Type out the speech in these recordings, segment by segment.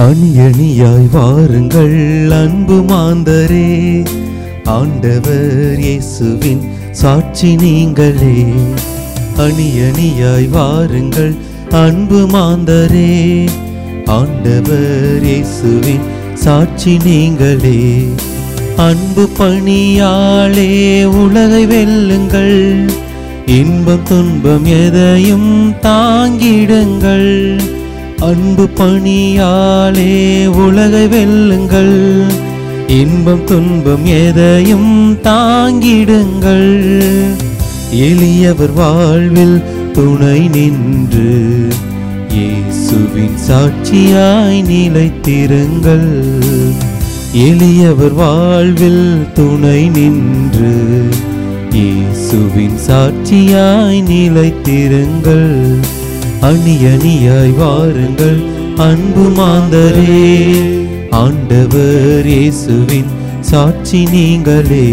அணி அணியாய் வாருங்கள் அன்பு மாந்தரே ஆண்டவர் இயேசுவின் சாட்சி நீங்களே அணி அணியாய் வாருங்கள் அன்பு மாந்தரே ஆண்டவர் இயேசுவின் சாட்சி நீங்களே அன்பு பணியாளே உலகை வெல்லுங்கள் இன்பம் துன்பம் எதையும் தாங்கிடுங்கள் அன்பு பணியாலே உலகை வெல்லுங்கள் இன்பம் துன்பம் எதையும் தாங்கிடுங்கள் எளியவர் வாழ்வில் துணை நின்று இயேசுவின் சாட்சியாய் நிலைத்திருங்கள் எளியவர் வாழ்வில் துணை நின்று இயேசுவின் சாட்சியாய் நிலைத்திருங்கள் அணி அணியாய் வாருங்கள் அன்பு மாந்தரே ஆண்டவர் இயேசுவின் சாட்சி நீங்களே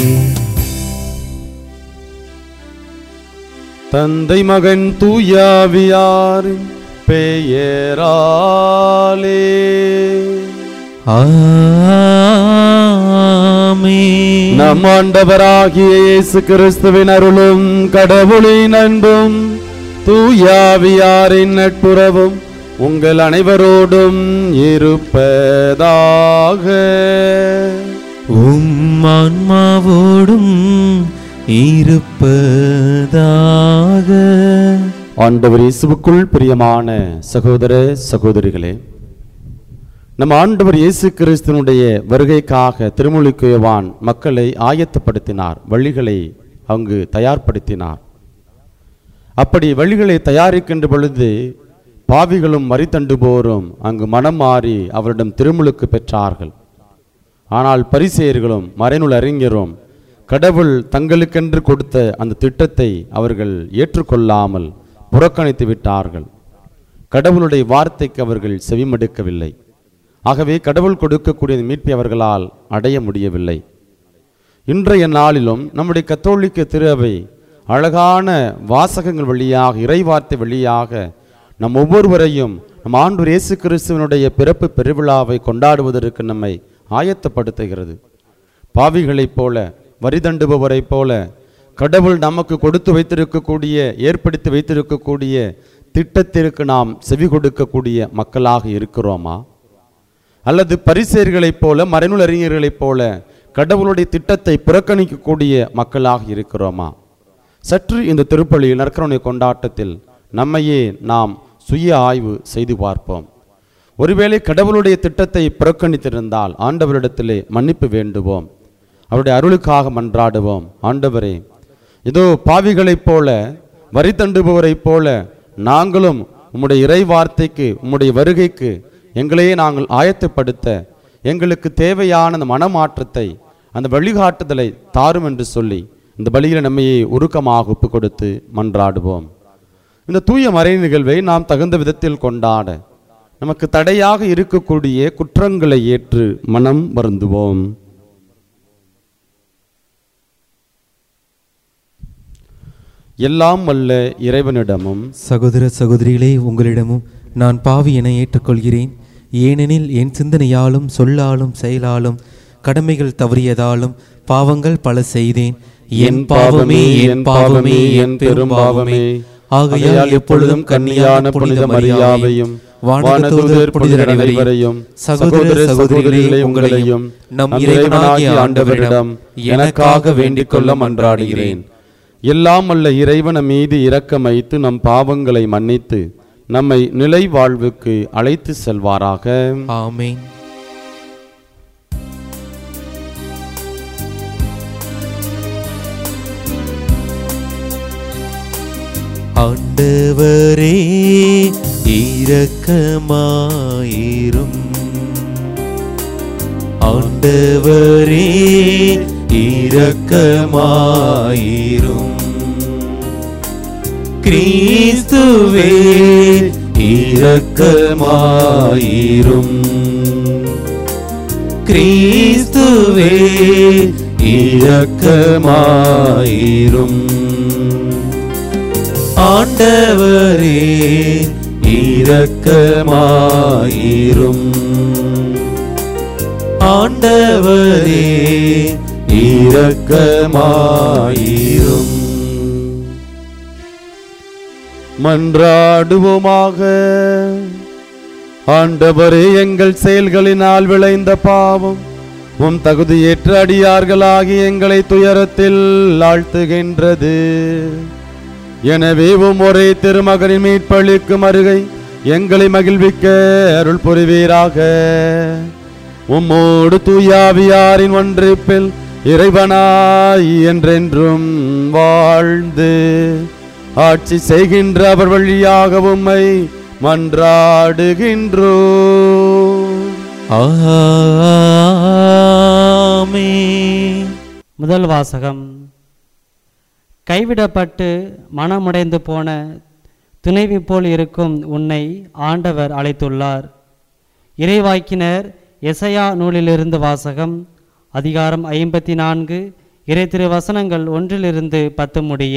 தந்தை மகன் தூயாவியார் பெயராலே ஆமென். நம் ஆண்டவராகிய இயேசு கிறிஸ்துவின் அருளும் கடவுளின் அன்பும் தூயாவியாரின் நட்புறவும் உங்கள் அனைவரோடும் இருப்பதாக உம் ஆன்மாவோடும் இருப்பதாக ஆண்டவர் இயேசுவுக்குள் பிரியமான சகோதர சகோதரிகளே நம் ஆண்டவர் இயேசு கிறிஸ்துனுடைய வருகைக்காக திருமொழிக்குயவான் மக்களை ஆயத்தப்படுத்தினார் வழிகளை அங்கு தயார்படுத்தினார் அப்படி வழிகளை தயாரிக்கின்ற பொழுது பாவிகளும் மறித்தண்டு போரும் அங்கு மனம் மாறி அவரிடம் திருமுழுக்கு பெற்றார்கள் ஆனால் பரிசேயர்களும் மறைநூல் அறிஞரும் கடவுள் தங்களுக்கென்று கொடுத்த அந்த திட்டத்தை அவர்கள் ஏற்றுக்கொள்ளாமல் புறக்கணித்து விட்டார்கள் கடவுளுடைய வார்த்தைக்கு அவர்கள் செவிமடுக்கவில்லை ஆகவே கடவுள் கொடுக்கக்கூடிய மீட்பை அவர்களால் அடைய முடியவில்லை இன்றைய நாளிலும் நம்முடைய கத்தோலிக்க திரு அவை அழகான வாசகங்கள் வழியாக இறைவார்த்தை வழியாக நம் ஒவ்வொருவரையும் நம் ஆண்டு இயேசு கிறிஸ்துவனுடைய பிறப்பு பெருவிழாவை கொண்டாடுவதற்கு நம்மை ஆயத்தப்படுத்துகிறது பாவிகளைப் போல வரிதண்டுபவரைப் போல கடவுள் நமக்கு கொடுத்து வைத்திருக்கக்கூடிய ஏற்படுத்தி வைத்திருக்கக்கூடிய திட்டத்திற்கு நாம் செவி கொடுக்கக்கூடிய மக்களாக இருக்கிறோமா அல்லது பரிசேர்களைப் போல மறைநூல் அறிஞர்களைப் போல கடவுளுடைய திட்டத்தை புறக்கணிக்கக்கூடிய மக்களாக இருக்கிறோமா சற்று இந்த திருப்பலியில் நற்கருணை கொண்டாட்டத்தில் நம்மையே நாம் சுய ஆய்வு செய்து பார்ப்போம் ஒருவேளை கடவுளுடைய திட்டத்தை புறக்கணித்திருந்தால் ஆண்டவரிடத்திலே மன்னிப்பு வேண்டுவோம் அவருடைய அருளுக்காக மன்றாடுவோம் ஆண்டவரே இதோ பாவிகளைப் போல வரி தண்டுபவரைப் போல நாங்களும் உம்முடைய இறை வார்த்தைக்கு உம்முடைய வருகைக்கு எங்களையே நாங்கள் ஆயத்தப்படுத்த எங்களுக்கு தேவையான அந்த மனமாற்றத்தை அந்த வழிகாட்டுதலை தாரும் என்று சொல்லி இந்த பலியில் நம்மையே உருக்கமாக ஒப்பு கொடுத்து மன்றாடுவோம் இந்த தூய மறை நிகழ்வை நாம் தகுந்த விதத்தில் கொண்டாட நமக்கு தடையாக இருக்கக்கூடிய குற்றங்களை ஏற்று மனம் வருந்துவோம் எல்லாம் வல்ல இறைவனிடமும் சகோதர சகோதரிகளே உங்களிடமும் நான் பாவி என ஏற்றுக்கொள்கிறேன் ஏனெனில் என் சிந்தனையாலும் சொல்லாலும் செயலாலும் கடமைகள் தவறியதாலும் பாவங்கள் பல செய்தேன் என் பாவமே என் பாவமே என் பெரும் பாவமே ஆகையால் எப்பொழுதும் கன்னியான புனித மரியாவையும் வானதூதர் புனிதர் அனைவரையும் சகோதர சகோதரிகளே உங்களையும் நம் இறைவனாகிய ஆண்டவரிடம் எனக்காக வேண்டிக் கொள்ள மன்றாடுகிறேன் எல்லாம் வல்ல இறைவன மீது இரக்கம் வைத்து நம் பாவங்களை மன்னித்து நம்மை நிலை வாழ்வுக்கு அழைத்து செல்வாராக ஆமென் ஆண்டவரே இரக்கமாயிரும் ஆண்டவரே இரக்கமாயிரும் கிறிஸ்துவே இரக்கமாயிரும் கிறிஸ்துவே இரக்கமாயிரும் ஆண்டவரே இரக்கமாயிரும் ஆண்டவரே இரக்கமாயிரும் மன்றாடுவோமாக ஆண்டவரே எங்கள் செயல்களினால் விளைந்த பாவம் உம் தகுதியேற்ற அடியார்களாகி எங்களை துயரத்தில் ஆழ்த்துகின்றது எனவே உம் ஒரே திருமகனின் மீட்பளிக்கும் அருகை எங்களை மகிழ்விக்க அருள் புரிவீராக உம்மோடு தூயாவியாரின் ஒன்றிப்பில் இறைவனாய் என்றென்றும் வாழ்ந்து ஆட்சி செய்கின்ற அவர் வழியாக உம்மை மன்றாடுகின்றோ ஆமென் முதல் வாசகம் கைவிடப்பட்டு மனமுடைந்து போன துணைவி போல் இருக்கும் உன்னை ஆண்டவர் அழைத்துள்ளார் இறைவாக்கினர் எசையா நூலிலிருந்து வாசகம் அதிகாரம் ஐம்பத்தி நான்கு இறை திரு வசனங்கள் ஒன்றிலிருந்து பத்து முடிய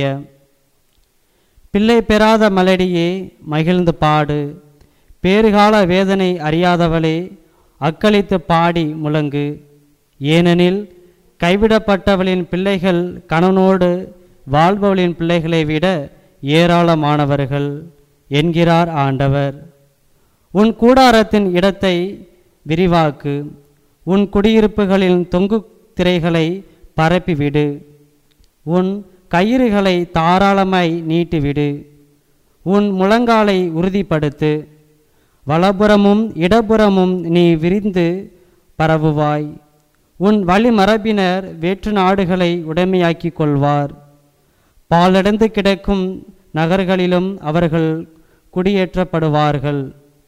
பிள்ளை பெறாத மலடியே மகிழ்ந்து பாடு பேறுகால வேதனை அறியாதவளே அக்களித்து பாடி முழங்கு ஏனெனில் கைவிடப்பட்டவளின் பிள்ளைகள் கணவனோடு வாழ்பவளின் பிள்ளைகளை விட ஏராளமானவர்கள் என்கிறார் ஆண்டவர் உன் கூடாரத்தின் இடத்தை விரிவாக்கு உன் குடியிருப்புகளின் தொங்கு திரைகளை பரப்பிவிடு உன் கயிறுகளை தாராளமாய் நீட்டிவிடு உன் முழங்காலை உறுதிப்படுத்து வலப்புறமும் இடப்புறமும் நீ விரிந்து பரவுவாய் உன் வழிமரபினர் வேற்று நாடுகளை உடைமையாக்கிக் கொள்வார் பாலடைந்து கிடக்கும் நகர்களிலும் அவர்கள் குடியேற்றப்படுவார்கள்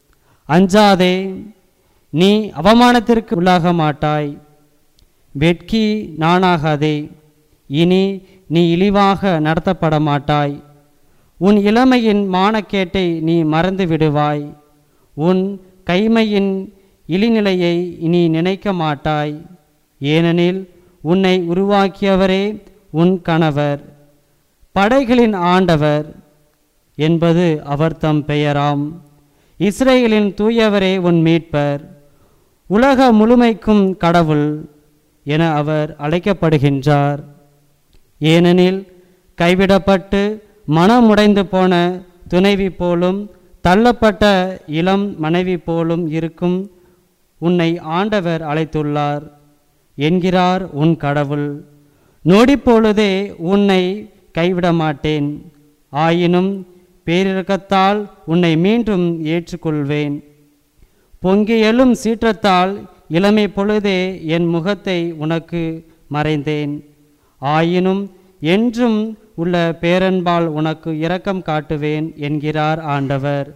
அஞ்சாதே நீ அவமானத்திற்கு உள்ளாக மாட்டாய் வெட்கி நானாகாதே இனி நீ இழிவாக நடத்தப்பட மாட்டாய் உன் இளமையின் மானக்கேட்டை நீ மறந்து விடுவாய் உன் கைமையின் இழிநிலையை நீ நினைக்க மாட்டாய் ஏனெனில் உன்னை உருவாக்கியவரே உன் கணவர் படைகளின் ஆண்டவர் என்பது அவர் தம் பெயராம் இஸ்ரேலின் தூயவரே உன் மீட்பர் உலக முழுமைக்கும் கடவுள் என அவர் அழைக்கப்படுகின்றார் ஏனெனில் கைவிடப்பட்டு மனமுடைந்து போன துணைவி போலும் தள்ளப்பட்ட இளம் மனைவி போலும் இருக்கும் உன்னை ஆண்டவர் அழைத்துள்ளார் என்கிறார் உன் கடவுள் நொடிப்பொழுதே உன்னை கைவிட மாட்டேன் ஆயினும் பேரிரக்கத்தால் உன்னை மீண்டும் ஏற்றுக்கொள்வேன் பொங்கி எழும் சீற்றத்தால் இளமை பொழுதே என் முகத்தை உனக்கு மறைந்தேன் ஆயினும் என்றும் உள்ள பேரன்பால் உனக்கு இரக்கம் காட்டுவேன் என்கிறார் ஆண்டவர்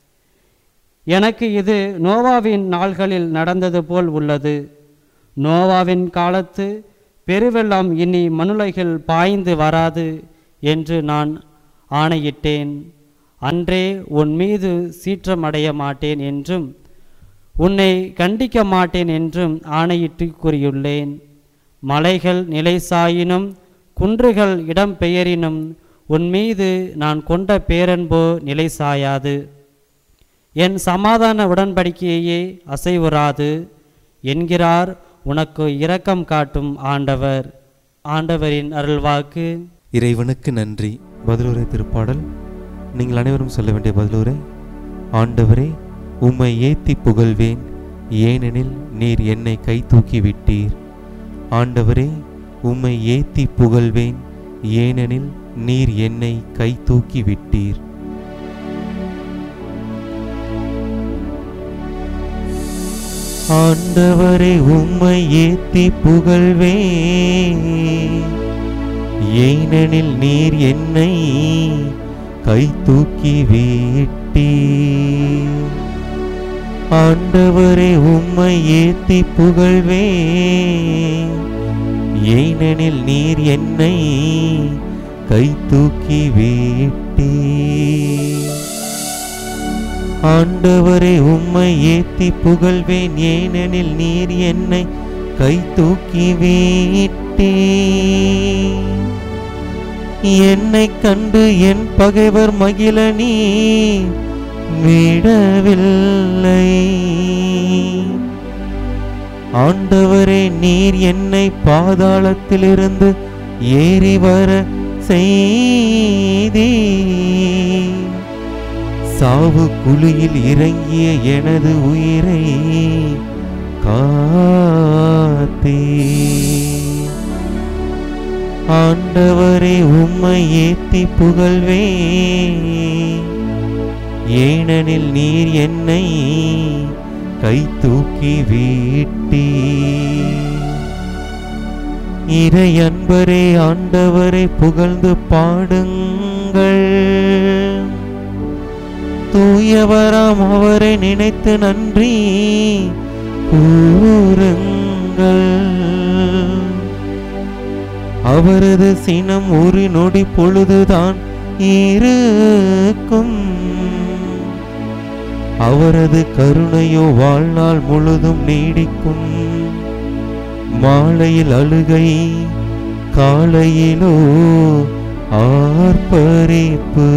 எனக்கு இது நோவாவின் நாள்களில் நடந்தது போல் உள்ளது நோவாவின் காலத்து பெருவெள்ளம் இனி மனுலைகள் பாய்ந்து வராது என்று நான் ஆணையிட்டேன் அன்றே உன் மீது சீற்றமடைய மாட்டேன் என்றும் உன்னை கண்டிக்க மாட்டேன் என்றும் ஆணையிட்டு கூறியுள்ளேன் மலைகள் நிலை சாயினும் குன்றுகள் இடம் பெயரினும் உன் மீது நான் கொண்ட பேரன்போ நிலை சாயாது என் சமாதான உடன்படிக்கையே அசைவுறாது என்கிறார் உனக்கு இரக்கம் காட்டும் ஆண்டவர் ஆண்டவரின் அருள்வாக்கு இறைவனுக்கு நன்றி பதிலுரை திருப்பாடல் நீங்கள் அனைவரும் சொல்ல வேண்டிய பதிலுரை ஆண்டவரே உம்மை ஏத்தி புகழ்வேன் ஏனெனில் நீர் என்னை கை தூக்கி விட்டீர் ஆண்டவரே உம்மை ஏத்தி புகழ்வேன் ஏனெனில் நீர் என்னை கை தூக்கி விட்டீர் ஆண்டவரே உம்மை ஏத்தி புகழ்வேன் ஏனெனில் நீர் என்னை கை தூக்கி விட்டீர் ஆண்டவரே உம்மை ஏத்தி புகழ்வேன் ஏனெனில் நீர் என்னை கை தூக்கி விட்டீர் ஆண்டவரே உம்மை ஏத்தி புகழ்வேன் ஏனெனில் நீர் என்னை கை தூக்கி விட்டீர் என்னை கண்டு என் பகைவர் மகிழ நீ விடவில்லை ஆண்டவரே நீர் என்னை பாதாளத்திலிருந்து ஏறி வர செய்தே சாவு குழியில் இறங்கிய எனது உயிரை காத்தே ஆண்டவரே உம்மை ஏத்தி புகழ்வே ஏனெனில் நீர் என்னை கை தூக்கி வீட்டீ இறை அன்பரே ஆண்டவரை புகழ்ந்து பாடுங்கள் தூயவராம் அவரை நினைத்து நன்றி கூறுங்கள் அவரது சினம் ஒரு நொடி பொழுதுதான் இருக்கும் அவரது கருணையோ வாழ்நாள் முழுதும் நீடிக்கும் மாலையில் அழுகை காலையிலோ ஆர்ப்பரிப்பு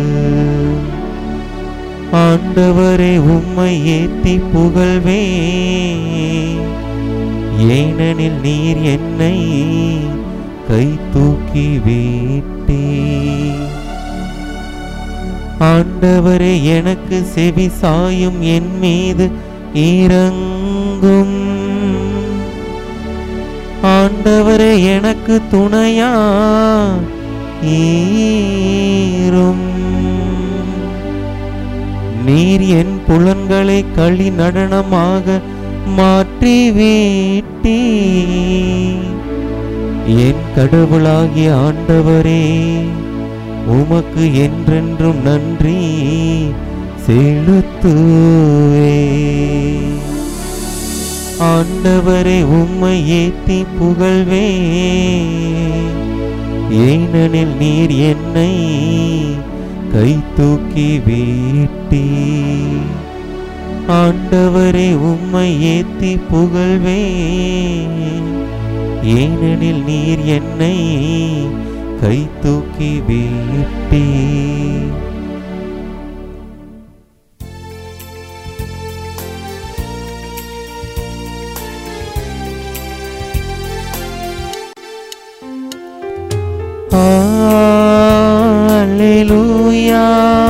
ஆண்டவரே உம்மை ஏத்தி புகழ்வே ஏனெனில் நீர் என்னை கை தூக்கி வீட்டே ஆண்டவரே எனக்கு செவி சாயும் என் மீது இறங்கும் ஆண்டவரே எனக்கு துணையா ஈரும் நீர் என் புலன்களை களி நடனமாக மாற்றி வீட்டீ என் கடவுளாகிய ஆண்டவரே உமக்கு என்றென்றும் நன்றி செலுத்துவே ஆண்டவரே உம்மை ஏத்தி புகழ்வே ஏனெனில் நீர் என்னை கை தூக்கி வீட்டீ ஆண்டவரே உம்மை ஏத்தி புகழ்வே ஏனெனில் நீர் என்னை கை தூக்கி வீட்டீ Alleluia.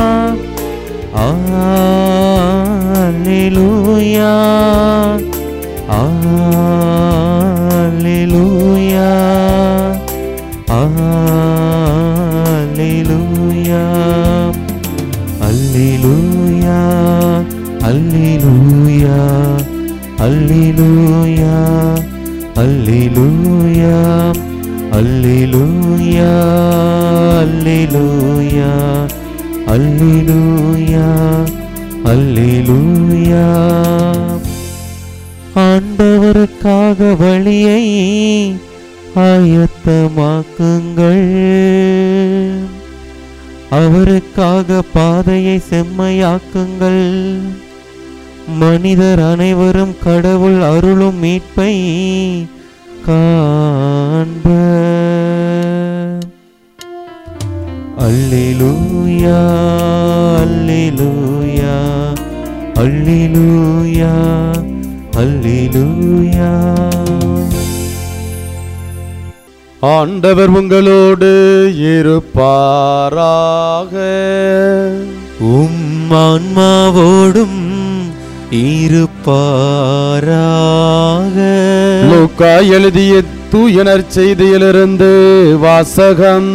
Alleluia. Alleluia. Alleluia. Alleluia. Alleluia. Alleluia. Alleluia. அல்லேலூயா அல்லேலூயா அல்லேலூயா அல்லேலூயா ஆண்டவருக்காக வழியை ஆயத்தமாக்குங்கள் அவருக்காக பாதையை செம்மையாக்குங்கள் மனிதர் அனைவரும் கடவுள் அருளும் மீட்பை காண்ப அல்லேலூயா அல்லேலூயா அல்லேலூயா அல்லேலூயா ஆண்டவர் உங்களோடு இருப்பாராக உம் ஆன்மாவோடும் இருப்பாராக லூக்கா எழுதிய தூயனர் செய்தியிலிருந்து வாசகம்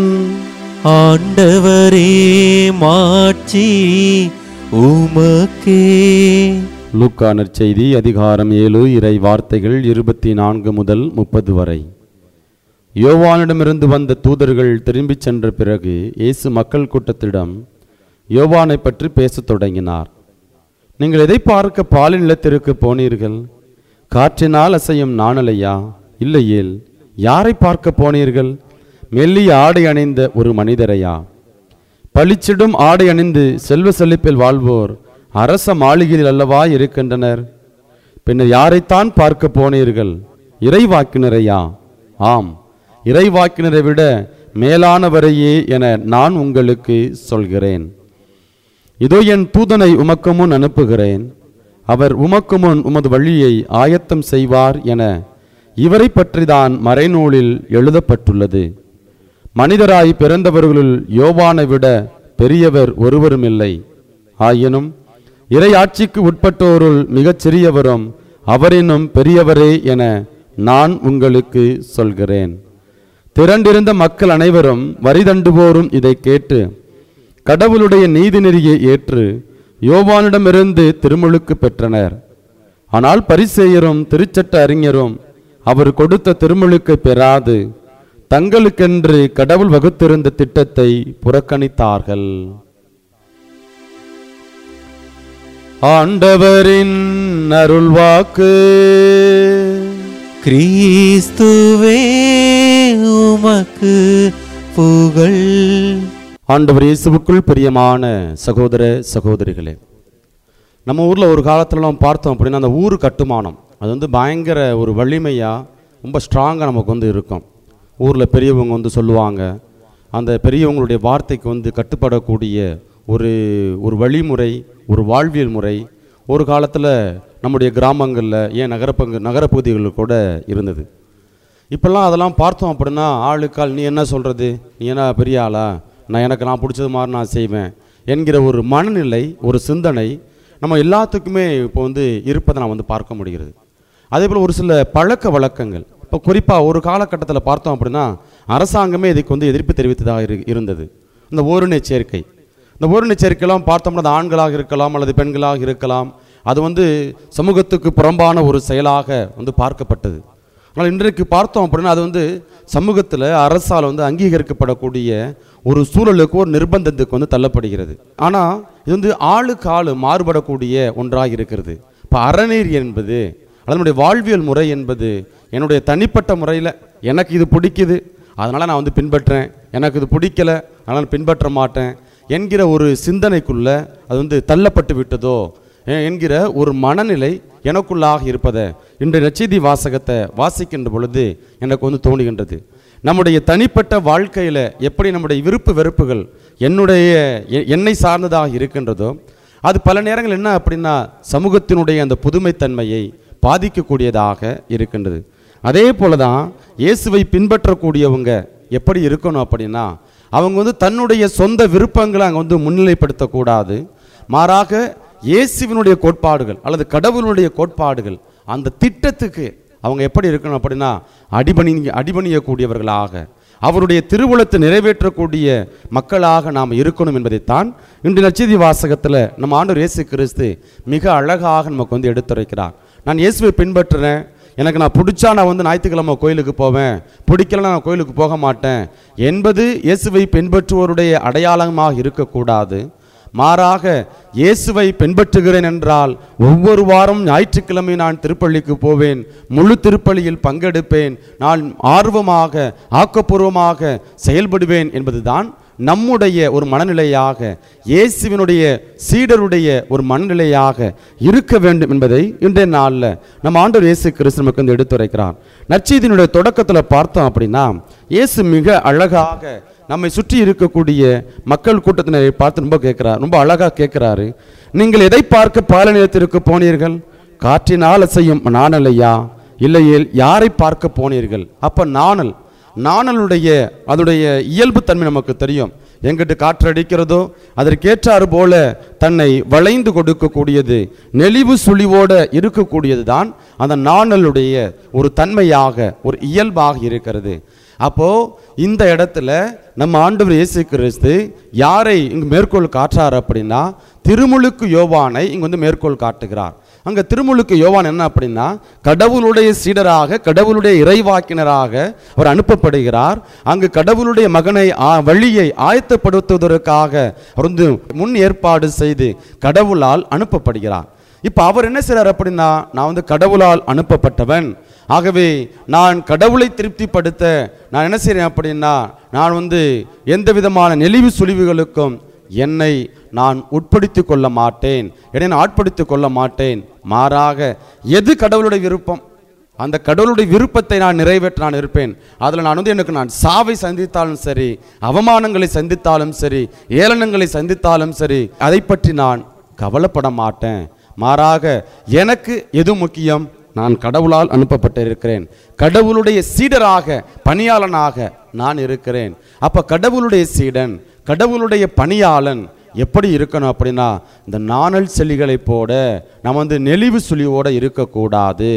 ஆண்டவரே மாட்சி உமக்கே லூக்கா நற்செய்தி அதிகாரம் ஏழு இறை வார்த்தைகள் இருபத்தி நான்கு முதல் முப்பது வரை யோவானிடமிருந்து வந்த தூதர்கள் திரும்பிச் சென்ற பிறகு இயேசு மக்கள் கூட்டத்திடம் யோவானை பற்றி பேசத் தொடங்கினார் நீங்கள் எதை பார்க்க பாலின் நிலத்திற்கு போனீர்கள் காற்றினால் அசையும் நாணலையா இல்லையேல் யாரை பார்க்க போனீர்கள் மெல்லிய ஆடை அணிந்த ஒரு மனிதரையா பளிச்சிடும் ஆடை அணிந்து செல்வ செழிப்பில் வாழ்வோர் அரச மாளிகையில் அல்லவா இருக்கின்றனர் பின்னர் யாரைத்தான் பார்க்க போனீர்கள் இறைவாக்கினரையா ஆம் இறைவாக்கினரை விட மேலானவரையே என நான் உங்களுக்கு சொல்கிறேன் இதோ என் தூதனை உமக்கு முன் அனுப்புகிறேன் அவர் உமக்கு முன் உமது வழியை ஆயத்தம் செய்வார் என இவரை பற்றிதான் மறைநூலில் எழுதப்பட்டுள்ளது மனிதராய் பிறந்தவர்களுள் யோவானை விட பெரியவர் ஒருவரும் இல்லை ஆயினும் இறையாட்சிக்கு உட்பட்டோருள் மிகச் சிறியவரும் அவரினும் பெரியவரே என நான் உங்களுக்கு சொல்கிறேன் திரண்டிருந்த மக்கள் அனைவரும் வரிதண்டுவோரும் இதை கேட்டு கடவுளுடைய நீதிநெறியை ஏற்று யோவானிடமிருந்து திருமுழுக்கு பெற்றனர் ஆனால் பரிசேயரும் திருச்சட்ட அறிஞரும் அவர் கொடுத்த திருமுழுக்கை பெறாது தங்களுக்கென்று கடவுள் வகுத்திருந்த திட்டத்தை புறக்கணித்தார்கள் ஆண்டவரின் அருள்வாக்கு கிறிஸ்துவே உமக்கு புகழ் ஆண்டவர் இயேசுவுக்குள் பிரியமான சகோதர சகோதரிகளே நம்ம ஊரில் ஒரு காலத்துல நம்ம பார்த்தோம் அப்படின்னா அந்த ஊர் கட்டுமானம் அது வந்து பயங்கர ஒரு வலிமையாக ரொம்ப ஸ்ட்ராங்காக நமக்கு வந்து இருக்கும் ஊரில் பெரியவங்க வந்து சொல்லுவாங்க அந்த பெரியவங்களுடைய வார்த்தைக்கு வந்து கட்டுப்படக்கூடிய ஒரு ஒரு வழிமுறை ஒரு வாழ்வியல் முறை ஒரு காலத்தில் நம்முடைய கிராமங்களில் ஏன் நகரப்பங்கு நகரப்பகுதிகளில் கூட இருந்தது இப்போல்லாம் அதெல்லாம் பார்த்தோம் அப்படின்னா ஆளுக்கால் நீ என்ன சொல்கிறது நீ என்ன பெரிய ஆளா நான் எனக்கு நான் பிடிச்சது மாதிரி நான் செய்வேன் என்கிற ஒரு மனநிலை ஒரு சிந்தனை நம்ம எல்லாத்துக்குமே இப்போ வந்து இருப்பதை நான் வந்து பார்க்க முடிகிறது அதே போல் ஒரு சில பழக்க வழக்கங்கள் இப்போ குறிப்பாக ஒரு காலகட்டத்தில் பார்த்தோம் அப்படின்னா அரசாங்கமே இதுக்கு வந்து எதிர்ப்பு தெரிவித்ததாக இரு இருந்தது இந்த ஓரின சேர்க்கை இந்த ஓரின சேர்க்கையெல்லாம் பார்த்தோம்னா அது ஆண்களாக இருக்கலாம் அல்லது பெண்களாக இருக்கலாம் அது வந்து சமூகத்துக்கு புறம்பான ஒரு செயலாக வந்து பார்க்கப்பட்டது ஆனால் இன்றைக்கு பார்த்தோம் அப்படின்னா அது வந்து சமூகத்தில் அரசால் வந்து அங்கீகரிக்கப்படக்கூடிய ஒரு சூழலுக்கு ஒரு நிர்பந்தத்துக்கு வந்து தள்ளப்படுகிறது ஆனால் இது வந்து ஆளுக்கு ஆளு மாறுபடக்கூடிய ஒன்றாக இருக்கிறது இப்போ அறநீர் என்பது அதனுடைய வாழ்வியல் முறை என்பது என்னுடைய தனிப்பட்ட முறையில் எனக்கு இது பிடிக்குது அதனால் நான் வந்து பின்பற்றேன் எனக்கு இது பிடிக்கல அதனால் பின்பற்ற மாட்டேன் என்கிற ஒரு சிந்தனைக்குள்ள அது வந்து தள்ளப்பட்டு விட்டதோ எ- என்கிற ஒரு மனநிலை எனக்குள்ளாக இருப்பதை இன்றைய நச்செய்தி வாசகத்தை வாசிக்கின்ற பொழுது எனக்கு வந்து தோணுகின்றது நம்முடைய தனிப்பட்ட வாழ்க்கையில் எப்படி நம்முடைய விருப்பு வெறுப்புகள் என்னுடைய எ- என்னை சார்ந்ததாக இருக்கின்றதோ அது பல நேரங்கள் என்ன அப்படின்னா சமூகத்தினுடைய அந்த புதுமைத்தன்மையை பாதிக்கக்கூடியதாக இருக்கின்றது அதே போல தான் இயேசுவை பின்பற்றக்கூடியவங்க எப்படி இருக்கணும் அப்படின்னா அவங்க வந்து தன்னுடைய சொந்த விருப்பங்களை அங்கே வந்து முன்னிலைப்படுத்தக்கூடாது மாறாக இயேசுவினுடைய கோட்பாடுகள் அல்லது கடவுளுடைய கோட்பாடுகள் அந்த திட்டத்துக்கு அவங்க எப்படி இருக்கணும் அப்படின்னா அடிபணி அடிபணியக்கூடியவர்களாக அவருடைய திருவுளத்தை நிறைவேற்றக்கூடிய மக்களாக நாம் இருக்கணும் என்பதைத்தான் இன்று நச்செய்தி வாசகத்தில் நம்ம ஆண்டவர் இயேசு கிறிஸ்து மிக அழகாக நமக்கு வந்து எடுத்துரைக்கிறார் நான் இயேசுவை பின்பற்றுறேன் எனக்கு நான் பிடிச்சா நான் வந்து ஞாயிற்றுக்கிழமை கோயிலுக்கு போவேன் பிடிக்கலனா நான் கோயிலுக்கு போக மாட்டேன் என்பது இயேசுவை பின்பற்றுவோருடைய அடையாளமாக இருக்கக்கூடாது மாறாக இயேசுவை பின்பற்றுகிறேன் என்றால் ஒவ்வொரு வாரம் ஞாயிற்றுக்கிழமை நான் திருப்பள்ளிக்கு போவேன் முழு திருப்பலியில் பங்கெடுப்பேன் நான் ஆர்வமாக ஆக்கப்பூர்வமாக செயல்படுவேன் என்பதுதான் நம்முடைய ஒரு மனநிலையாக இயேசுவினுடைய சீடருடைய ஒரு மனநிலையாக இருக்க வேண்டும் என்பதை இன்றைய நாளில் நம்ம ஆண்டவர் இயேசு கிறிஸ்து நமக்கு வந்து எடுத்துரைக்கிறார் நற்செய்தியினுடைய தொடக்கத்தில் பார்த்தோம் அப்படின்னா இயேசு மிக அழகாக நம்மை சுற்றி இருக்கக்கூடிய மக்கள் கூட்டத்தினரை பார்த்து ரொம்ப கேட்கிறார் ரொம்ப அழகாக கேட்கிறாரு நீங்கள் எதை பார்க்க பாலநிலத்திற்கு போனீர்கள் காற்றினால் அசையும் நாணலையா இல்லையேல் யாரை பார்க்க போனீர்கள் அப்ப நாணல் நாணலுடைய அதனுடைய இயல்பு தன்மை நமக்கு தெரியும் எங்கிட்டு காற்றடிக்கிறதோ அதற்கேற்றாறு போல தன்னை வளைந்து கொடுக்கக்கூடியது நெளிவு சுழிவோட இருக்கக்கூடியது தான் அந்த நாணலுடைய ஒரு தன்மையாக ஒரு இயல்பாக இருக்கிறது அப்போ இந்த இடத்துல நம்ம ஆண்டவர் இயேசு கிறிஸ்து யாரை இங்கு மேற்கோள் காட்டுறார் அப்படின்னா திருமுழுக்கு யோவானை இங்க வந்து மேற்கோள் காட்டுகிறார் அங்க திருமுழுக்கு யோவான் என்ன அப்படின்னா கடவுளுடைய சீடராக கடவுளுடைய இறைவாக்கினராக அவர் அனுப்பப்படுகிறார் அங்கு கடவுளுடைய மகனை ஆ- வழியை ஆயத்தப்படுத்துவதற்காக அவர் வந்து முன் ஏற்பாடு செய்து கடவுளால் அனுப்பப்படுகிறார் இப்போ அவர் என்ன செய்றார் அப்படின்னா நான் வந்து கடவுளால் அனுப்பப்பட்டவன் ஆகவே நான் கடவுளை திருப்திப்படுத்த நான் என்ன செய்றேன் அப்படின்னா நான் வந்து எந்த விதமான நெளிவு சுழிவுகளுக்கும் என்னை நான் உட்படுத்திக் கொள்ள மாட்டேன் என்னை நான் ஆட்படுத்திக் கொள்ள மாட்டேன் மாறாக எது கடவுளுடைய விருப்பம் அந்த கடவுளுடைய விருப்பத்தை நான் நிறைவேற்ற நான் இருப்பேன் அதில் நான் வந்து எனக்கு நான் சாவை சந்தித்தாலும் சரி அவமானங்களை சந்தித்தாலும் சரி ஏளனங்களை சந்தித்தாலும் சரி அதை பற்றி நான் கவலைப்பட மாட்டேன் மாறாக எனக்கு எது முக்கியம் நான் கடவுளால் அனுப்பப்பட்டிருக்கிறேன் கடவுளுடைய சீடராக பணியாளனாக நான் இருக்கிறேன் அப்ப கடவுளுடைய சீடன் கடவுளுடைய பணியாளன் எப்படி இருக்கணும் அப்படின்னா இந்த நாணல் செல்லிகளை போட நம்ம வந்து நெளிவு சுழியோட இருக்கக்கூடாது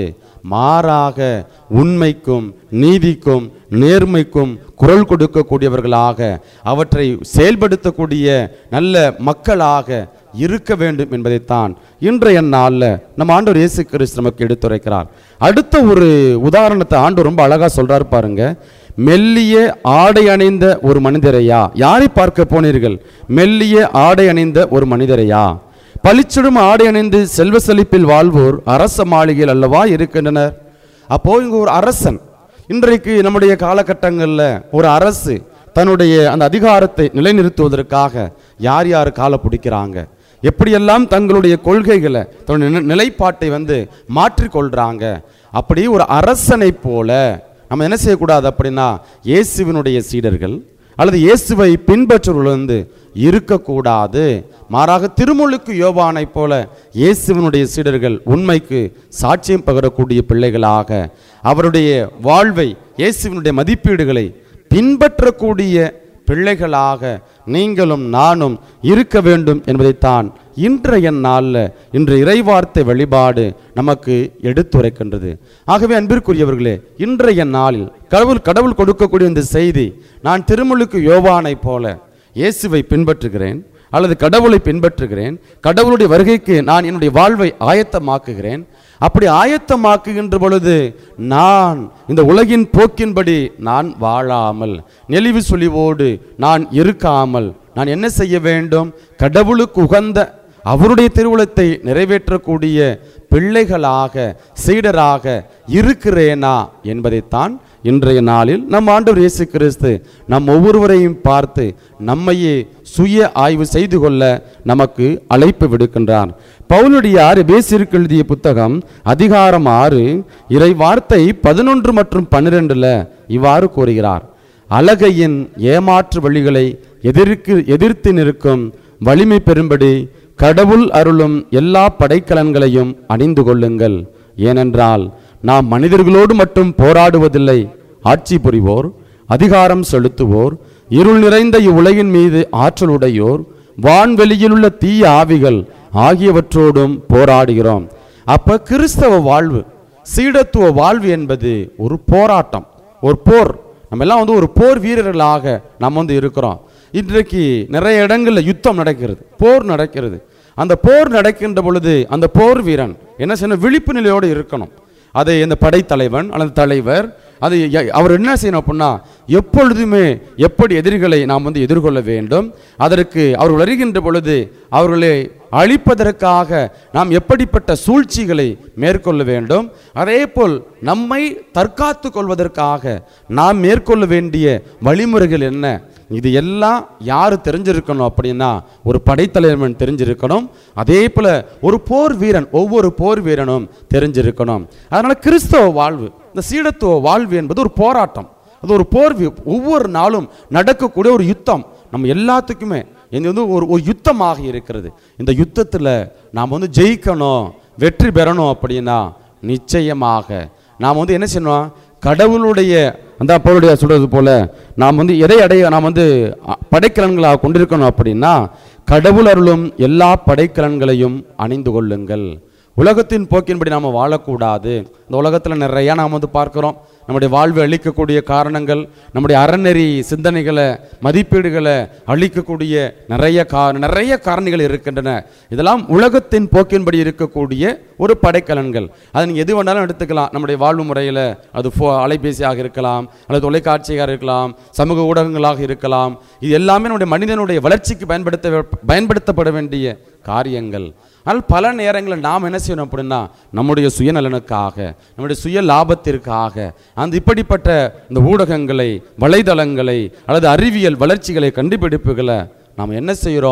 மாறாக உண்மைக்கும் நீதிக்கும் நேர்மைக்கும் குரல் கொடுக்கக்கூடியவர்களாக அவற்றை செயல்படுத்தக்கூடிய நல்ல மக்களாக இருக்க வேண்டும் என்பதைத்தான் இன்றைய நாளில் நம்ம ஆண்டவர் இயேசு கிறிஸ்து நமக்கு எடுத்துரைக்கிறார் அடுத்த ஒரு உதாரணத்தை ஆண்டு ரொம்ப அழகா சொல்றாரு பாருங்க மெல்லிய ஆடை அணிந்த ஒரு மனிதரையா யாரை பார்க்க போனீர்கள் மெல்லிய ஆடை அணிந்த ஒரு மனிதரையா பளிச்சிடும் ஆடை அணிந்து செல்வ செழிப்பில் வாழ்வோர் அரச மாளிகையில் அல்லவா இருக்கின்றனர் அப்போ இங்க ஒரு அரசன் இன்றைக்கு நம்முடைய காலகட்டங்களில் ஒரு அரசு தன்னுடைய அந்த அதிகாரத்தை நிலைநிறுத்துவதற்காக யார் யார் காலை பிடிக்கிறாங்க எப்படியெல்லாம் தங்களுடைய கொள்கைகளை தன்னுடைய நி- நிலைப்பாட்டை வந்து மாற்றிக்கொள்றாங்க அப்படி ஒரு அரசனை போல நம்ம என்ன செய்யக்கூடாது அப்படின்னா இயேசுவினுடைய சீடர்கள் அல்லது இயேசுவை பின்பற்றுவர்கள் வந்து இருக்கக்கூடாது மாறாக திருமுழுக்கு யோவானை போல இயேசுவினுடைய சீடர்கள் உண்மைக்கு சாட்சியம் பகரக்கூடிய பிள்ளைகளாக அவருடைய வாழ்வை இயேசுவினுடைய மதிப்பீடுகளை பின்பற்றக்கூடிய பிள்ளைகளாக நீங்களும் நானும் இருக்க வேண்டும் என்பதைத்தான் இன்றைய நாளில் இன்று இறைவார்த்தை வழிபாடு நமக்கு எடுத்துரைக்கின்றது ஆகவே அன்பிற்குரியவர்களே இன்றைய நாளில் கடவுள் கடவுள் கொடுக்கக்கூடிய இந்த செய்தி நான் திருமுழுக்கு யோவானைப் போல இயேசுவை பின்பற்றுகிறேன் அல்லது கடவுளை பின்பற்றுகிறேன் கடவுளுடைய வருகைக்கு நான் என்னுடைய வாழ்வை ஆயத்தமாக்குகிறேன் அப்படி ஆயத்தமாக்குகின்ற பொழுது நான் இந்த உலகின் போக்கின்படி நான் வாழாமல் நெளிவு சுழிவோடு நான் இருக்காமல் நான் என்ன செய்ய வேண்டும் கடவுளுக்கு உகந்த அவருடைய திருவுளத்தை நிறைவேற்றக்கூடிய பிள்ளைகளாக சீடராக இருக்கிறேனா என்பதைத்தான் இன்றைய நாளில் நம் ஆண்டவர் இயேசு கிறிஸ்து நம் ஒவ்வொருவரையும் பார்த்து நம்மையே சுய ஆய்வு செய்து கொள்ள நமக்கு அழைப்பு விடுக்கின்றார் பவுலுடையார் பேசிற்கு எழுதிய புத்தகம் அதிகாரம் ஆறு இறை வார்த்தை பதினொன்று மற்றும் பன்னிரெண்டுல இவ்வாறு கூறுகிறார் அழகையின் ஏமாற்று வழிகளை எதிர்க்கு எதிர்த்து நிற்கும் வலிமை பெறும்படி கடவுள் அருளும் எல்லா படைக்கலன்களையும் அணிந்து கொள்ளுங்கள் ஏனென்றால் நாம் மனிதர்களோடு மட்டும் போராடுவதில்லை ஆட்சி புரிவோர் அதிகாரம் செலுத்துவோர் இருள் நிறைந்த இவ்வுலகின் மீது ஆற்றலுடையோர் வான்வெளியிலுள்ள தீய ஆவிகள் ஆகியவற்றோடும் போராடுகிறோம் அப்ப கிறிஸ்தவ வாழ்வு சீடத்துவ வாழ்வு என்பது ஒரு போராட்டம் ஒரு போர் நம்ம எல்லாம் வந்து ஒரு போர் வீரர்களாக நம்ம வந்து இருக்கிறோம் இன்றைக்கு நிறைய இடங்கள்ல யுத்தம் நடக்கிறது போர் நடக்கிறது அந்த போர் நடக்கின்ற பொழுது அந்த போர் வீரன் என்ன செய்யணும் விழிப்பு நிலையோடு இருக்கணும் அதை இந்த படைத்தலைவன் அல்லது தலைவர் அது ய- அவர் என்ன செய்யணும் அப்படின்னா எப்பொழுதுமே எப்படி எதிரிகளை நாம் வந்து எதிர்கொள்ள வேண்டும் அதற்கு அவர் வருகின்ற பொழுது அவர்களை அழிப்பதற்காக நாம் எப்படிப்பட்ட சூழ்ச்சிகளை மேற்கொள்ள வேண்டும் அதே போல் நம்மை தற்காத்து கொள்வதற்காக நாம் மேற்கொள்ள வேண்டிய வழிமுறைகள் என்ன இது எல்லாம் யார் தெரிஞ்சிருக்கணும் அப்படின்னா ஒரு படைத்தலைவன் தெரிஞ்சிருக்கணும் அதே போல ஒரு போர் வீரன் ஒவ்வொரு போர் வீரனும் தெரிஞ்சிருக்கணும் அதனால கிறிஸ்தவ வாழ்வு இந்த சீடத்துவ வாழ்வு என்பது ஒரு போராட்டம் அது ஒரு போர் வி- ஒவ்வொரு நாளும் நடக்கக்கூடிய ஒரு யுத்தம் நம்ம எல்லாத்துக்குமே இது வந்து ஒரு ஒரு யுத்தமாக இருக்கிறது இந்த யுத்தத்தில் நாம் வந்து ஜெயிக்கணும் வெற்றி பெறணும் அப்படின்னா நிச்சயமாக நாம் வந்து என்ன செய்யணும் கடவுளுடைய அந்த அப்போருடைய சொல்றது போல நாம் வந்து எதை அடைய நாம் வந்து அ, படைக்கலன்களாக கொண்டிருக்கணும் அப்படின்னா கடவுள் அருளும் எல்லா படைக்கலன்களையும் அணிந்து கொள்ளுங்கள் உலகத்தின் போக்கின்படி நாம் வாழக்கூடாது இந்த உலகத்தில் நிறைய நாம் வந்து பார்க்கிறோம் நம்முடைய வாழ்வை அழிக்கக்கூடிய காரணங்கள் நம்முடைய அறநெறி சிந்தனைகளை மதிப்பீடுகளை அழிக்கக்கூடிய நிறைய கா நிறைய காரணிகள் இருக்கின்றன இதெல்லாம் உலகத்தின் போக்கின்படி இருக்கக்கூடிய ஒரு படைக்கலன்கள் அது நீங்கள் எது வேணாலும் எடுத்துக்கலாம் நம்முடைய வாழ்வு முறையில் அது ஃபோ அலைபேசியாக இருக்கலாம் அல்லது தொலைக்காட்சியாக இருக்கலாம் சமூக ஊடகங்களாக இருக்கலாம் இது எல்லாமே நம்முடைய மனிதனுடைய வளர்ச்சிக்கு பயன்படுத்த பயன்படுத்தப்பட வேண்டிய காரியங்கள் ஆனால் பல நேரங்களில் நாம் என்ன செய்யணும் அப்படின்னா நம்முடைய சுயநலனுக்காக நம்முடைய சுய லாபத்திற்காக அந்த இப்படிப்பட்ட இந்த ஊடகங்களை வலைதளங்களை அல்லது அறிவியல் வளர்ச்சிகளை கண்டுபிடிப்புகளை நாம் என்ன செய்கிறோம்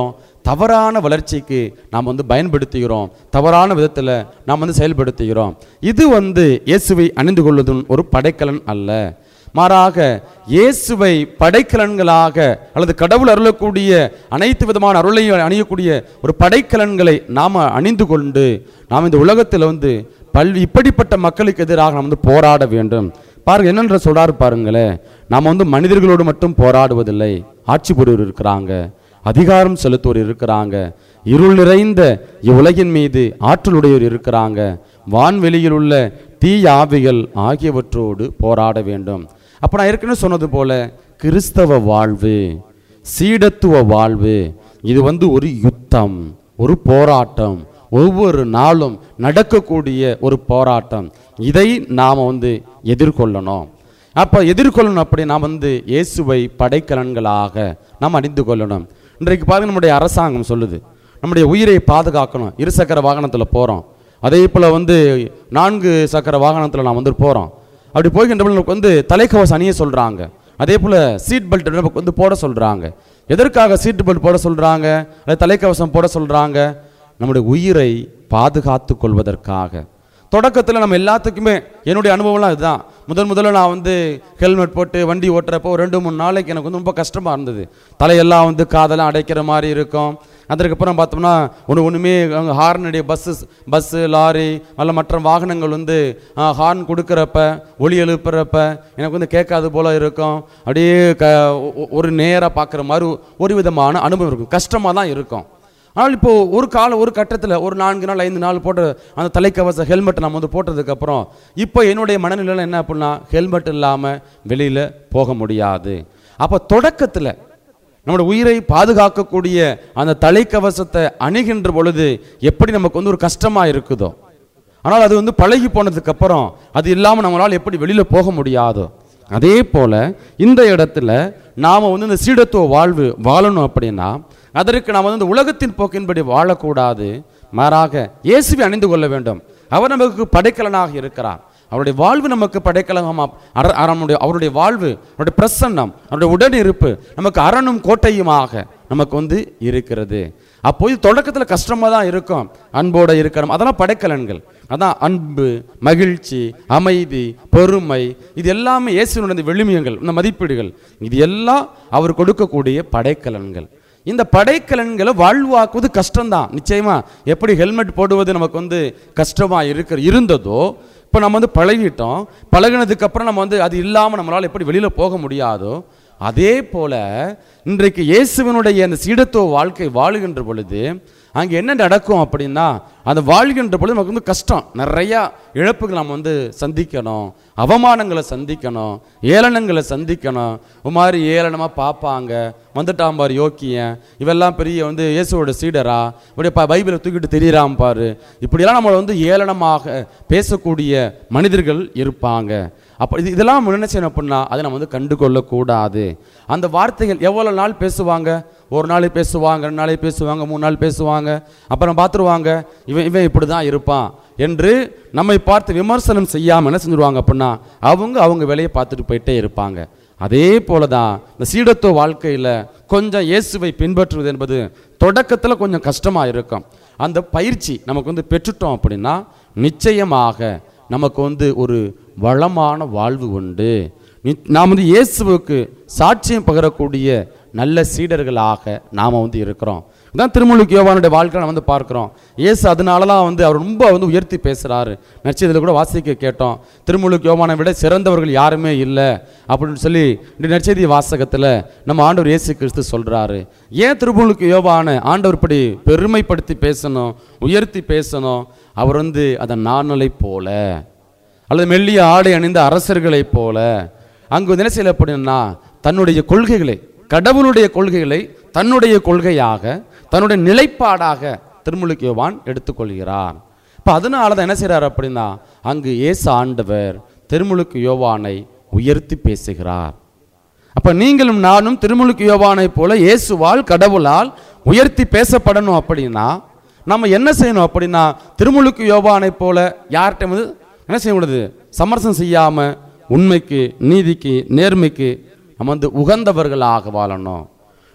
தவறான வளர்ச்சிக்கு நாம் வந்து பயன்படுத்துகிறோம் தவறான விதத்தில் நாம் வந்து செயல்படுத்துகிறோம் இது வந்து இயேசுவை அணிந்து கொள்வதும் ஒரு படைக்கலன் அல்ல மாறாக இயேசுவை படைக்கலன்களாக அல்லது கடவுள் அருளக்கூடிய அனைத்து விதமான அருளையும் அணியக்கூடிய ஒரு படைக்கலன்களை நாம் அணிந்து கொண்டு நாம் இந்த உலகத்தில் வந்து பல்வி இப்படிப்பட்ட மக்களுக்கு எதிராக நாம் வந்து போராட வேண்டும் பாருங்க என்னென்ற சொல்றாரு பாருங்களேன் நாம் வந்து மனிதர்களோடு மட்டும் போராடுவதில்லை ஆட்சி புரிவர் இருக்கிறாங்க அதிகாரம் செலுத்துவோர் இருக்கிறாங்க இருள் நிறைந்த இவ்வுலகின் மீது ஆற்றலுடையோர் இருக்கிறாங்க வான்வெளியில் உள்ள தீய ஆவிகள் ஆகியவற்றோடு போராட வேண்டும் அப்ப நான் ஏற்கனவே சொன்னது போல கிறிஸ்தவ வாழ்வு சீடத்துவ வாழ்வு இது வந்து ஒரு யுத்தம் ஒரு போராட்டம் ஒவ்வொரு நாளும் நடக்கக்கூடிய ஒரு போராட்டம் இதை நாம் வந்து எதிர்கொள்ளணும் அப்போ எதிர்கொள்ளணும் அப்படி நாம் வந்து இயேசுவை படைக்கலன்களாக நாம் அணிந்து கொள்ளணும் இன்றைக்கு பாருங்க நம்முடைய அரசாங்கம் சொல்லுது நம்முடைய உயிரை பாதுகாக்கணும் இருசக்கர வாகனத்தில் போகிறோம் அதே போல் வந்து நான்கு சக்கர வாகனத்தில் நாம் வந்து போகிறோம் அப்படி போகின்ற பொழுது நமக்கு வந்து தலைக்கவசம் அணிய சொல்கிறாங்க அதே போல் சீட் பெல்ட் நமக்கு வந்து போட சொல்கிறாங்க எதற்காக சீட் பெல்ட் போட சொல்கிறாங்க அல்லது தலைக்கவசம் போட சொல்கிறாங்க நம்முடைய உயிரை பாதுகாத்து கொள்வதற்காக தொடக்கத்தில் நம்ம எல்லாத்துக்குமே என்னுடைய அனுபவம்லாம் இதுதான் முதல் முதல்ல நான் வந்து ஹெல்மெட் போட்டு வண்டி ஓட்டுறப்போ ஒரு ரெண்டு மூணு நாளைக்கு எனக்கு வந்து ரொம்ப கஷ்டமாக இருந்தது தலையெல்லாம் வந்து காதெல்லாம் அடைக்கிற மாதிரி இருக்கும் அதற்கப்புறம் பார்த்தோம்னா ஒன்று ஒன்றுமே ஹார்னுடைய பஸ்ஸு பஸ்ஸு லாரி அல்ல மற்ற வாகனங்கள் வந்து ஹார்ன் கொடுக்குறப்ப ஒளி எழுப்புறப்ப எனக்கு வந்து கேட்காது போல இருக்கும் அப்படியே க ஒ- ஒரு நேராக பார்க்குற மாதிரி ஒரு விதமான அனுபவம் இருக்கும் கஷ்டமாக தான் இருக்கும் ஆனால் இப்போ ஒரு கால ஒரு கட்டத்தில் ஒரு நான்கு நாள் ஐந்து நாள் போட்ட அந்த தலைக்கவச ஹெல்மெட் நம்ம வந்து போட்டதுக்கப்புறம் இப்போ என்னுடைய மனநிலையில் என்ன அப்படின்னா ஹெல்மெட் இல்லாமல் வெளியில் போக முடியாது அப்போ தொடக்கத்தில் நம்மளோட உயிரை பாதுகாக்கக்கூடிய அந்த தலைக்கவசத்தை அணுகின்ற பொழுது எப்படி நமக்கு வந்து ஒரு கஷ்டமாக இருக்குதோ ஆனால் அது வந்து பழகி போனதுக்கு அப்புறம் அது இல்லாமல் நம்மளால் எப்படி வெளியில் போக முடியாதோ அதே போல இந்த இடத்துல நாம் வந்து இந்த சீடத்துவ வாழ்வு வாழணும் அப்படின்னா அதற்கு நாம் வந்து இந்த உலகத்தின் போக்கின்படி வாழக்கூடாது மாறாக இயேசுவை அணிந்து கொள்ள வேண்டும் அவர் நமக்கு படைக்கலனாக இருக்கிறார் அவருடைய வாழ்வு நமக்கு படைக்கலகமா அர- அரணுடைய அவருடைய வாழ்வு அவருடைய பிரசன்னம் அவருடைய உடனிருப்பு நமக்கு அரணும் கோட்டையுமாக நமக்கு வந்து இருக்கிறது அப்போ இது தொடக்கத்தில் கஷ்டமாக தான் இருக்கும் அன்போட இருக்கிறோம் அதெல்லாம் படைக்கலன்கள் அதான் அன்பு மகிழ்ச்சி அமைதி பொறுமை இது எல்லாமே இயேசுனுடைய இந்த விழுமியங்கள் இந்த மதிப்பீடுகள் இது எல்லாம் அவர் கொடுக்கக்கூடிய படைக்கலன்கள் இந்த படைக்கலன்களை வாழ்வாக்குவது கஷ்டம்தான் நிச்சயமா எப்படி ஹெல்மெட் போடுவது நமக்கு வந்து கஷ்டமா இருக்கிற இருந்ததோ இப்போ நம்ம வந்து பழகிட்டோம் பழகினதுக்கு அப்புறம் நம்ம வந்து அது இல்லாமல் நம்மளால் எப்படி வெளியில் போக முடியாதோ அதே போல இன்றைக்கு இயேசுவினுடைய அந்த சீடத்துவ வாழ்க்கை வாழுகின்ற பொழுது அங்கே என்ன நடக்கும் அப்படின்னா அந்த வாழ்கின்ற பொழுது நமக்கு வந்து கஷ்டம் நிறையா இழப்புகள் நம்ம வந்து சந்திக்கணும் அவமானங்களை சந்திக்கணும் ஏளனங்களை சந்திக்கணும் ஒரு மாதிரி ஏளனமாக பார்ப்பாங்க வந்துட்டான் பாரு யோக்கியன் இவெல்லாம் பெரிய வந்து இயேசுவோட சீடரா இப்படி ப பைபிளை தூக்கிட்டு தெரியறான் பாரு இப்படியெல்லாம் நம்மளை வந்து ஏளனமாக பேசக்கூடிய மனிதர்கள் இருப்பாங்க அப்போ இது இதெல்லாம் நம்ம என்ன செய்யணும் அப்படின்னா அதை நம்ம வந்து கண்டுகொள்ளக்கூடாது அந்த வார்த்தைகள் எவ்வளோ நாள் பேசுவாங்க ஒரு நாள் பேசுவாங்க ரெண்டு நாளே பேசுவாங்க மூணு நாள் பேசுவாங்க அப்புறம் பார்த்துருவாங்க இவன் இவன் இப்படி தான் இருப்பான் என்று நம்மை பார்த்து விமர்சனம் செய்யாமல் என்ன செஞ்சுருவாங்க அப்படின்னா அவங்க அவங்க வேலையை பார்த்துட்டு போயிட்டே இருப்பாங்க அதே போல தான் இந்த சீடத்துவ வாழ்க்கையில் கொஞ்சம் இயேசுவை பின்பற்றுவது என்பது தொடக்கத்தில் கொஞ்சம் கஷ்டமாக இருக்கும் அந்த பயிற்சி நமக்கு வந்து பெற்றுட்டோம் அப்படின்னா நிச்சயமாக நமக்கு வந்து ஒரு வளமான வாழ்வு உண்டு நி- நாம் வந்து இயேசுவுக்கு சாட்சியம் பகரக்கூடிய நல்ல சீடர்களாக நாம் வந்து இருக்கிறோம் இதான் திருமுழுக்கு யோவானுடைய வாழ்க்கை நம்ம வந்து பார்க்குறோம் இயேசு அதனால தான் வந்து அவர் ரொம்ப வந்து உயர்த்தி பேசுகிறாரு நற்செய்தியில் கூட வாசிக்க கேட்டோம் திருமுழுக்கு யோவானை விட சிறந்தவர்கள் யாருமே இல்லை அப்படின்னு சொல்லி இந்த நற்செய்தி வாசகத்தில் நம்ம ஆண்டவர் இயேசு கிறிஸ்து சொல்கிறாரு ஏன் திருமுழுக்கு யோவானை ஆண்டவர் இப்படி பெருமைப்படுத்தி பேசணும் உயர்த்தி பேசணும் அவர் வந்து அதை நானலை போல அல்லது மெல்லிய ஆடை அணிந்த அரசர்களைப் போல அங்கு வந்து என்ன செய்யல அப்படின்னா தன்னுடைய கொள்கைகளை கடவுளுடைய கொள்கைகளை தன்னுடைய கொள்கையாக தன்னுடைய நிலைப்பாடாக திருமுழுக்கு யோவான் எடுத்துக்கொள்கிறார் இப்போ அதனால தான் என்ன செய்றார் அப்படின்னா அங்கு இயேசு ஆண்டவர் திருமுழுக்கு யோவானை உயர்த்தி பேசுகிறார் அப்ப நீங்களும் நானும் திருமுழுக்கு யோவானை போல இயேசுவால் கடவுளால் உயர்த்தி பேசப்படணும் அப்படின்னா நம்ம என்ன செய்யணும் அப்படின்னா திருமுழுக்கு யோவானை போல யார்கிட்ட வந்து என்ன செய்யக்கூடாது சமரசம் செய்யாம உண்மைக்கு நீதிக்கு நேர்மைக்கு நம்ம வந்து உகந்தவர்களாக வாழணும்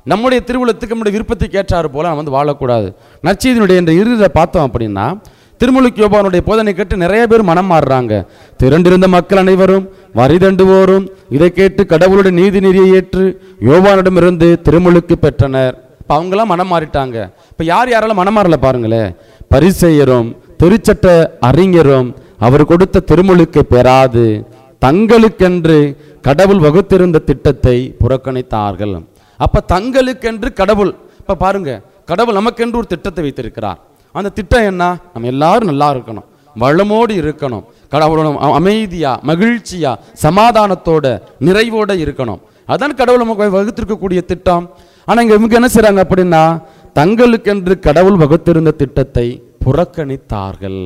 நம்முடைய திருவுளத்துக்கு நம்முடைய விருப்பத்துக்கு ஏற்றாறு போல நம்ம வந்து வாழக்கூடாது நற்செய்தியினுடைய இந்த இறுதியில் பார்த்தோம் அப்படின்னா திருமுழுக்கு யோபானுடைய போதனை கேட்டு நிறைய பேர் மனம் மாறுறாங்க திரண்டிருந்த மக்கள் அனைவரும் வரி தண்டுவோரும் இதை கேட்டு கடவுளுடைய நீதி நெறியை ஏற்று யோவானிடமிருந்து திருமுழுக்கு பெற்றனர் இப்போ அவங்களாம் மனம் மாறிட்டாங்க இப்போ யார் யாரெல்லாம் மனம் மாறல பாருங்களேன் பரிசெயரும் திருச்சட்ட அறிஞரும் அவர் கொடுத்த திருமுழுக்கை பெறாது தங்களுக்கென்று கடவுள் வகுத்திருந்த திட்டத்தை புறக்கணித்தார்கள் அப்ப தங்களுக்கென்று கடவுள் இப்ப பாருங்க கடவுள் நமக்கென்று ஒரு திட்டத்தை வைத்திருக்கிறார் அந்த திட்டம் என்ன நம்ம எல்லாரும் நல்லா இருக்கணும் வளமோடு இருக்கணும் கடவுளோட அ- அமைதியா மகிழ்ச்சியா சமாதானத்தோட நிறைவோட இருக்கணும் அதான் கடவுள் நமக்கு வகுத்திருக்கக்கூடிய திட்டம் ஆனா இங்க இவங்க என்ன செய்றாங்க அப்படின்னா தங்களுக்கென்று கடவுள் வகுத்திருந்த திட்டத்தை புறக்கணித்தார்கள்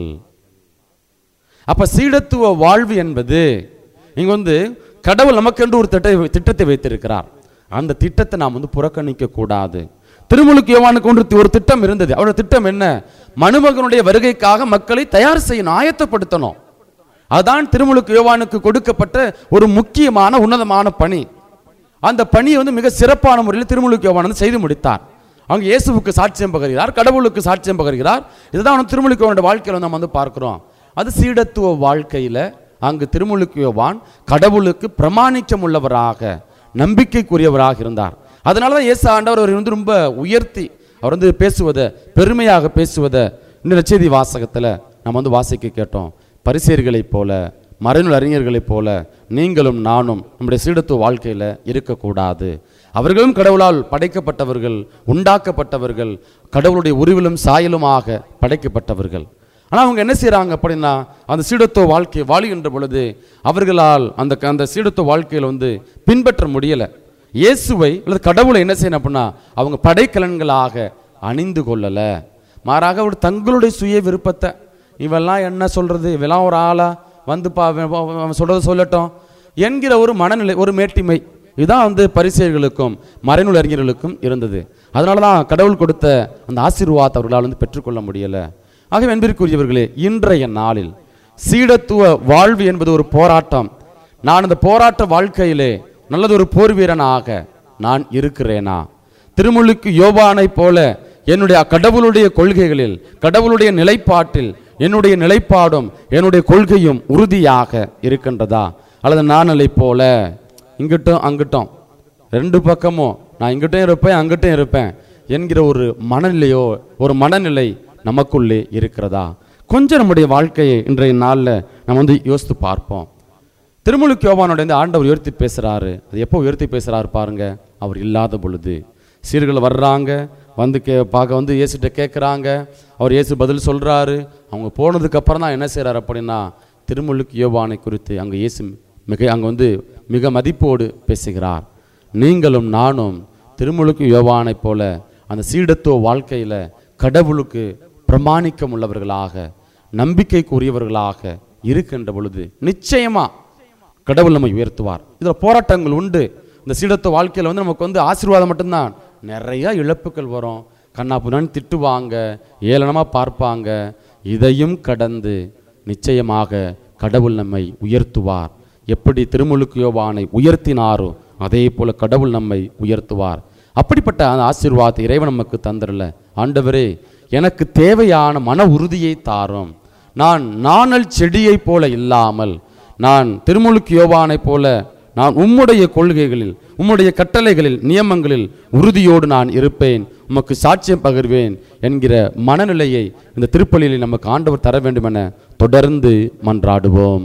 அப்ப சீடத்துவ வாழ்வு என்பது இங்க வந்து கடவுள் நமக்கென்று ஒரு திட்ட திட்டத்தை வைத்திருக்கிறார் அந்த திட்டத்தை நாம் வந்து புறக்கணிக்க கூடாது திருமுழுக்கு யோவானுக்கு ஒன்று ஒரு திட்டம் இருந்தது அவருடைய திட்டம் என்ன மனுமகனுடைய வருகைக்காக மக்களை தயார் செய்யணும் ஆயத்தப்படுத்தணும் அதான் திருமுழுக்கு யோவானுக்கு கொடுக்கப்பட்ட ஒரு முக்கியமான உன்னதமான பணி அந்த பணியை வந்து மிக சிறப்பான முறையில் திருமுழுக்கு யோவான் வந்து செய்து முடித்தார் அவங்க இயேசுவுக்கு சாட்சியம் பகர்கிறார் கடவுளுக்கு சாட்சியம் பகர்கிறார் இதுதான் வந்து திருமுழுக்கு யோவானுடைய வாழ்க்கையில் நம்ம வந்து பார்க்கிறோம் அது சீடத்துவ வாழ்க்கையில அங்கு திருமுழுக்கு யோவான் கடவுளுக்கு பிரமாணிக்கம் உள்ளவராக நம்பிக்கைக்குரியவராக இருந்தார் அதனால தான் இயேசு ஆண்டவர் அவர் வந்து ரொம்ப உயர்த்தி அவர் வந்து பேசுவதை பெருமையாக பேசுவதை இந்த நற்செய்தி வாசகத்துல நம்ம வந்து வாசிக்க கேட்டோம் பரிசேர்களைப் போல மறைநூல் அறிஞர்களைப் போல நீங்களும் நானும் நம்முடைய சீடத்துவ வாழ்க்கையில இருக்கக்கூடாது அவர்களும் கடவுளால் படைக்கப்பட்டவர்கள் உண்டாக்கப்பட்டவர்கள் கடவுளுடைய உருவிலும் சாயலுமாக படைக்கப்பட்டவர்கள் ஆனால் அவங்க என்ன செய்றாங்க அப்படின்னா அந்த சீடத்துவ வாழ்க்கையை வாழுகின்ற பொழுது அவர்களால் அந்த அந்த சீடத்துவ வாழ்க்கையில் வந்து பின்பற்ற முடியலை இயேசுவை அல்லது கடவுளை என்ன செய்யணும் அப்படின்னா அவங்க படைக்கலன்களாக அணிந்து கொள்ளலை மாறாக அவர் தங்களுடைய சுய விருப்பத்தை இவெல்லாம் என்ன சொல்றது இவெல்லாம் ஒரு ஆளா வந்து பா அவன் அவன் சொல்றது சொல்லட்டும் என்கிற ஒரு மனநிலை ஒரு மேட்டிமை இதுதான் வந்து பரிசெயர்களுக்கும் மறைநூல் அறிஞர்களுக்கும் இருந்தது அதனால தான் கடவுள் கொடுத்த அந்த ஆசீர்வாதத்தை அவர்களால் வந்து பெற்றுக்கொள்ள முடியலை ஆகவே அன்பிற்குரியவர்களே இன்றைய நாளில் சீடத்துவ வாழ்வு என்பது ஒரு போராட்டம் நான் அந்த போராட்ட வாழ்க்கையிலே நல்லது ஒரு போர் வீரனாக நான் இருக்கிறேனா திருமுழுக்கு யோபானை போல என்னுடைய கடவுளுடைய கொள்கைகளில் கடவுளுடைய நிலைப்பாட்டில் என்னுடைய நிலைப்பாடும் என்னுடைய கொள்கையும் உறுதியாக இருக்கின்றதா அல்லது நானலை போல இங்கிட்டும் அங்கிட்டும் ரெண்டு பக்கமும் நான் இங்கிட்டும் இருப்பேன் அங்கிட்டும் இருப்பேன் என்கிற ஒரு மனநிலையோ ஒரு மனநிலை நமக்குள்ளே இருக்கிறதா கொஞ்சம் நம்முடைய வாழ்க்கையை இன்றைய நாளில் நம்ம வந்து யோசித்து பார்ப்போம் திருமுழுக்கு யோவானோட இந்த ஆண்டவர் உயர்த்தி பேசுறாரு அது எப்போ உயர்த்தி பேசுறாரு பாருங்க அவர் இல்லாத பொழுது சீர்கள் வர்றாங்க வந்து கே பார்க்க வந்து இயேசுகிட்ட கேட்குறாங்க அவர் இயேசு பதில் சொல்றாரு அவங்க போனதுக்கு அப்புறம் தான் என்ன செய்றாரு அப்படின்னா திருமுழுக்கு யோவானை குறித்து அங்கே இயேசு மிக அங்கே வந்து மிக மதிப்போடு பேசுகிறார் நீங்களும் நானும் திருமுழுக்கு யோவானைப் போல அந்த சீடத்துவ வாழ்க்கையில கடவுளுக்கு பிரமாணிக்கம் உள்ளவர்களாக நம்பிக்கைக்குரியவர்களாக இருக்கின்ற பொழுது நிச்சயமா கடவுள் நம்மை உயர்த்துவார் இதில் போராட்டங்கள் உண்டு இந்த சீடத்துவ வாழ்க்கையில் வந்து நமக்கு வந்து ஆசீர்வாதம் மட்டும்தான் நிறைய இழப்புகள் வரும் கண்ணா புண்ணான்னு திட்டுவாங்க ஏளனமாக பார்ப்பாங்க இதையும் கடந்து நிச்சயமாக கடவுள் நம்மை உயர்த்துவார் எப்படி திருமுழுக்கு யோவானை உயர்த்தினாரோ அதே போல கடவுள் நம்மை உயர்த்துவார் அப்படிப்பட்ட அந்த ஆசீர்வாதத்தை இறைவன் நமக்கு தந்துடல ஆண்டவரே எனக்கு தேவையான மன உறுதியை தாரும் நான் நாணல் செடியைப் போல இல்லாமல் நான் திருமுழுக்கு யோவானைப் போல நான் உம்முடைய கொள்கைகளில் உம்முடைய கட்டளைகளில் நியமங்களில் உறுதியோடு நான் இருப்பேன் உமக்கு சாட்சியம் பகிர்வேன் என்கிற மனநிலையை இந்த திருப்பலியில் நமக்கு ஆண்டவர் தர வேண்டும் என தொடர்ந்து மன்றாடுவோம்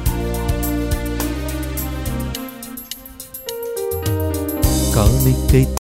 காணிக்கை